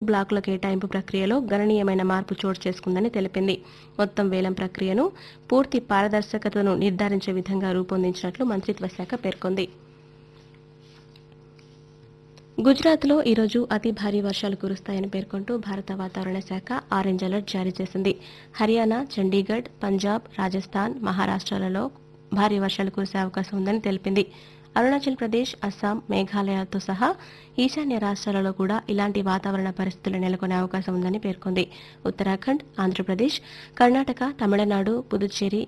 బ్లాకుల కేటాయింపు ప్రక్రియలో గణనీయమైన మార్పు చోటు చేసుకుందని తెలిపింది మొత్తం వేలం ప్రక్రియను పూర్తి పారదర్శకతను నిర్ధారించే విధంగా రూపొందించినట్లు మంత్రిత్వ శాఖ పేర్కొంది గుజరాత్లో ఈరోజు అతి భారీ వర్షాలు కురుస్తాయని పేర్కొంటూ భారత వాతావరణ శాఖ ఆరెంజ్ అలర్ట్ జారీ చేసింది హర్యానా చండీగఢ్ పంజాబ్ రాజస్థాన్ మహారాష్ట్రాలలో భారీ వర్షాలు కురిసే అవకాశం ఉందని తెలిపింది అరుణాచల్ ప్రదేశ్ అస్సాం మేఘాలయతో సహా ఈశాన్య రాష్ట్రాలలో కూడా ఇలాంటి వాతావరణ పరిస్థితులు నెలకొనే అవకాశం ఉందని పేర్కొంది ఉత్తరాఖండ్ ఆంధ్రప్రదేశ్ కర్ణాటక తమిళనాడు పుదుచ్చేరి